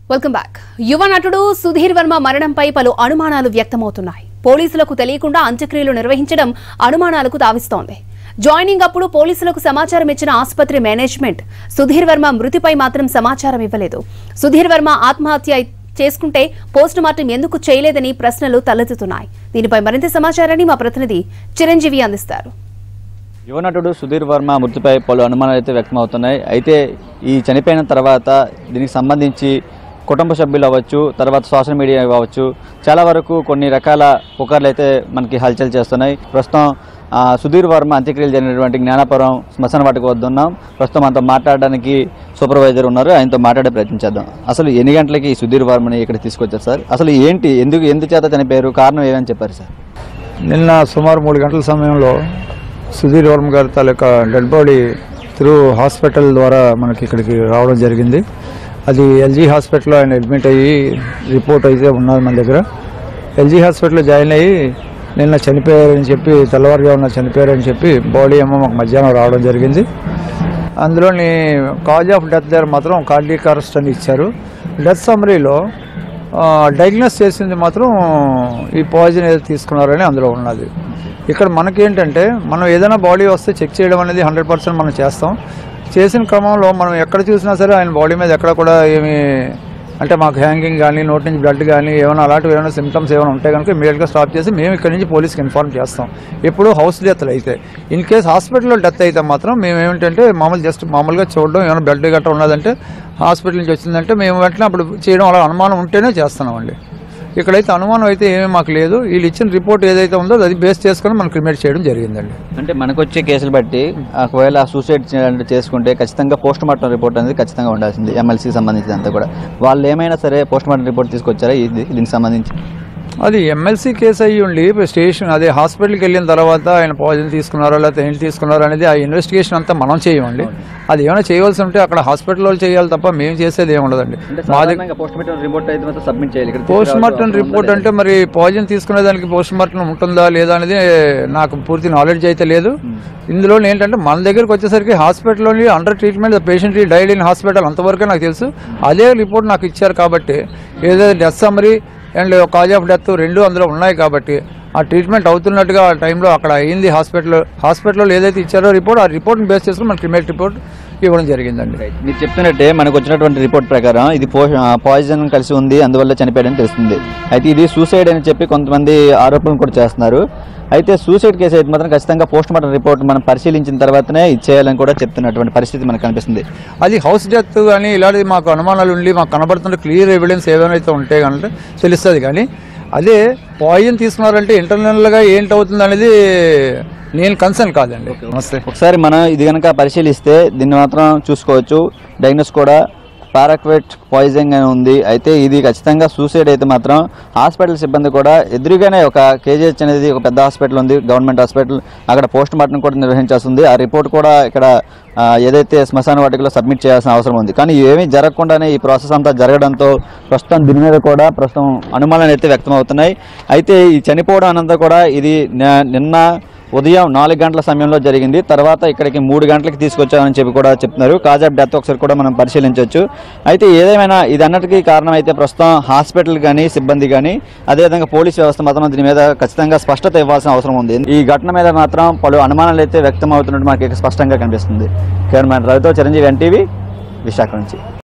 welcome back యువ నటుడు సుధీర్ వర్మ మరణంపై పలు అనుమానాలు వ్యక్తమవుతున్నాయి పోలీసులకు తెలియకుండా అంత్యక్రియలు నిర్వహించడం అనుమానాలకు తావిస్తోంది జాయినింగ్ అప్పుడు పోలీసులకు సమాచారం ఇచ్చిన ఆసుపత్రి మేనేజ్మెంట్ సుధీర్ వర్మ మృతిపై మాత్రం సమాచారం ఇవ్వలేదు సుధీర్ వర్మ ఆత్మహత్య చేసుకుంటే పోస్ట్ మార్టం ఎందుకు చేయలేదని ప్రశ్నలు తలెత్తుతున్నాయి దీనిపై మరింత సమాచారాన్ని మా ప్రతినిధి చిరంజీవి అందిస్తారు యువ నటుడు సుధీర్ వర్మ మృతిపై పలు అనుమానాలు అయితే వ్యక్తమవుతున్నాయి అయితే ఈ చనిపోయిన తర్వాత దీనికి సంబంధించి కుటుంబ సభ్యులు అవ్వచ్చు తర్వాత సోషల్ మీడియా అవ్వచ్చు చాలా వరకు కొన్ని రకాల పుకార్లు అయితే మనకి హల్చల్ చేస్తున్నాయి ప్రస్తుతం ఆ, సుధీర్ వర్మ అంత్యక్రియలు జరిగినటువంటి జ్ఞానపురం శ్మశాన వాటికి వద్దున్నాం ప్రస్తుతం మనతో మాట్లాడడానికి సూపర్వైజర్ ఉన్నారు ఆయనతో మాట్లాడే ప్రయత్నం చేద్దాం అసలు ఎన్ని గంటలకి ఈ సుధీర్ వర్మని ఇక్కడ తీసుకొచ్చారు సార్ అసలు ఏంటి ఎందుకు ఎందుకు చేత చనిపోయారు కారణం ఏమని చెప్పారు సార్ నిన్న సుమారు మూడు గంటల సమయంలో సుధీర్ వర్మ గారి తాలూకా డెడ్ బాడీ త్రూ హాస్పిటల్ ద్వారా మనకి ఇక్కడికి రావడం జరిగింది అది ఎల్జీ హాస్పిటల్లో ఆయన అడ్మిట్ అయ్యి రిపోర్ట్ అయితే ఉన్నది మన దగ్గర ఎల్జీ హాస్పిటల్లో జాయిన్ అయ్యి నిన్న చనిపోయారని చెప్పి తెల్లవారుజామున చనిపోయారని చెప్పి బాడీ ఏమో మాకు మధ్యాహ్నం రావడం జరిగింది అందులోని కాజ్ ఆఫ్ డెత్ దగ్గర మాత్రం కార్డియక్ అరెస్ట్ అని ఇచ్చారు డెత్ సమ్మరీలో డయాగ్నోస్ చేసింది మాత్రం ఈ పాయిజన్ ఏదో తీసుకున్నారని అందులో ఉన్నది ఇక్కడ మనకేంటంటే మనం ఏదైనా బాడీ వస్తే చెక్ చేయడం అనేది హండ్రెడ్ పర్సెంట్ మనం చేస్తాం చేసిన క్రమంలో మనం ఎక్కడ చూసినా సరే ఆయన బాడీ మీద ఎక్కడ కూడా ఏమి అంటే మాకు హ్యాంగింగ్ కానీ నోటి నుంచి బ్లడ్ కానీ ఏమైనా అలాంటివి ఏమైనా సిమ్టమ్స్ ఏమైనా ఉంటే కనుక ఇమీడియట్గా స్టాప్ చేసి మేము ఇక్కడ నుంచి పోలీస్కి ఇన్ఫార్మ్ చేస్తాం ఎప్పుడు హౌస్ డెత్లు అయితే ఇన్ కేస్ హాస్పిటల్లో డెత్ అయితే మాత్రం మేము ఏమిటంటే మామూలు జస్ట్ మామూలుగా చూడడం ఏమైనా బ్లడ్ గట్రా ఉన్నదంటే హాస్పిటల్ నుంచి వచ్చిందంటే మేము వెంటనే అప్పుడు చేయడం అలా అనుమానం ఉంటేనే చేస్తున్నామండి ఇక్కడైతే అనుమానం అయితే ఏమీ మాకు లేదు వీళ్ళు ఇచ్చిన రిపోర్ట్ ఏదైతే ఉందో అది బేస్ చేసుకొని మనం క్రిమినేట్ చేయడం జరిగిందండి అంటే మనకు వచ్చే కేసులు బట్టి ఒకవేళ సూసైడ్ చేసుకుంటే ఖచ్చితంగా పోస్ట్ మార్టం రిపోర్ట్ అనేది ఖచ్చితంగా ఉండాల్సింది ఎమ్మెల్సీకి సంబంధించి అంతా కూడా వాళ్ళు ఏమైనా సరే పోస్ట్ మార్టం రిపోర్ట్ తీసుకొచ్చారా ఇది దీనికి సంబంధించి అది ఎమ్మెల్సీ కేసు అయ్యి ఉండి స్టేషన్ అదే హాస్పిటల్కి వెళ్ళిన తర్వాత ఆయన పాయిజన్ తీసుకున్నారో లేకపోతే ఏంటి తీసుకున్నారో అనేది ఆ ఇన్వెస్టిగేషన్ అంతా మనం చేయమండి అది ఏమైనా చేయవలసి ఉంటే అక్కడ హాస్పిటల్ వాళ్ళు చేయాలి తప్ప మేము చేసేది ఏమి ఉండదండి మా దగ్గర పోస్ట్ మార్టం రిపోర్ట్ అయితే మాత్రం సబ్మిట్ చేయాలి ఇక్కడ పోస్ట్ మార్టం రిపోర్ట్ అంటే మరి పాయిజన్ తీసుకునే దానికి పోస్ట్ మార్టం ఉంటుందా లేదా అనేది నాకు పూర్తి నాలెడ్జ్ అయితే లేదు ఇందులో ఏంటంటే మన దగ్గరికి వచ్చేసరికి హాస్పిటల్లోని under treatment patient died in hospital అంతవరకే నాకు తెలుసు అదే రిపోర్ట్ నాకు ఇచ్చారు కాబట్టి ఏదో death summary and cause of death రెండు అందులో ఉన్నాయి కాబట్టి ఆ ట్రీట్మెంట్ అవుతున్నట్టుగా ఆ టైంలో అక్కడ అయింది హాస్పిటల్ హాస్పిటల్లో ఏదైతే ఇచ్చారో రిపోర్ట్ ఆ రిపోర్ట్ని బేస్ చేసుకుని మన క్రిమినల్ రిపోర్ట్ ఇవ్వడం జరిగిందండి మీరు చెప్తున్నట్టే మనకు వచ్చినటువంటి రిపోర్ట్ ప్రకారం ఇది పాయిజన్ కలిసి ఉంది అందువల్ల చనిపోయాడని తెలుస్తుంది అయితే ఇది సూసైడ్ అని చెప్పి కొంతమంది ఆరోపణలు కూడా చేస్తున్నారు అయితే సూసైడ్ కేసు అయితే మాత్రం ఖచ్చితంగా పోస్ట్ మార్టం రిపోర్ట్ మనం పరిశీలించిన తర్వాతనే ఇచ్చేయాలని కూడా చెప్తున్నటువంటి పరిస్థితి మనకు కనిపిస్తుంది అది హౌస్ డెత్ కానీ ఇలాంటిది మాకు అనుమానాలు ఉండి మాకు కనబడుతున్న క్లియర్ ఎవిడెన్స్ ఏమైనా ఉంటే కనుక తెలుస్తుంది కానీ అదే పాయిజన్ తీసుకున్నారంటే ఇంటర్నల్గా ఏంటి అవుతుంది అనేది నేను కన్సర్న్ కాదండి నమస్తే ఒకసారి మనం ఇది కనుక పరిశీలిస్తే దీన్ని మాత్రం చూసుకోవచ్చు డయాగ్నోస్ కూడా పారాక్వెట్ పాయిజన్ అని ఉంది అయితే ఇది ఖచ్చితంగా సూసైడ్ అయితే మాత్రం హాస్పిటల్ సిబ్బంది కూడా ఎదురుగానే ఒక కేజీహెచ్ అనేది ఒక పెద్ద హాస్పిటల్ ఉంది గవర్నమెంట్ హాస్పిటల్ అక్కడ పోస్ట్ మార్టం కూడా నిర్వహించాల్సి ఉంది ఆ రిపోర్ట్ కూడా ఇక్కడ ఆ, ఏదైతే శ్మశాన వాటికలో సబ్మిట్ చేయాల్సిన అవసరం ఉంది కానీ ఏమీ జరగకుండానే ఈ ప్రాసెస్ అంతా జరగడంతో ప్రస్తుతం దీని మీద కూడా ప్రస్తుతం అనుమానాలు అయితే వ్యక్తం అవుతున్నాయి అయితే ఈ చనిపోవడం అనంతా కూడా ఇది న- నిన్న ఉదయం నాలుగు గంటల సమయంలో జరిగింది తర్వాత ఇక్కడికి మూడు గంటలకి తీసుకొచ్చామని చెప్పి కూడా చెప్తున్నారు కాజ్ ఆఫ్ డెత్ ఒకసారి కూడా మనం పరిశీలించవచ్చు అయితే ఏదేమైనా ఇది అన్నటికీ కారణం అయితే ప్రస్తుతం హాస్పిటల్ కానీ సిబ్బంది కానీ అదేవిధంగా పోలీస్ వ్యవస్థ మాత్రం దీని మీద ఖచ్చితంగా స్పష్టత ఇవ్వాల్సిన అవసరం ఉంది ఈ ఘటన మీద మాత్రం పలు అనుమానాలు అయితే వ్యక్తం అవుతున్నట్టు మనకి స్పష్టంగా కనిపిస్తుంది కెమెరామ్యాన్ రవితో చిరంజీవి ఎన్టీవీ విశాఖ నుంచి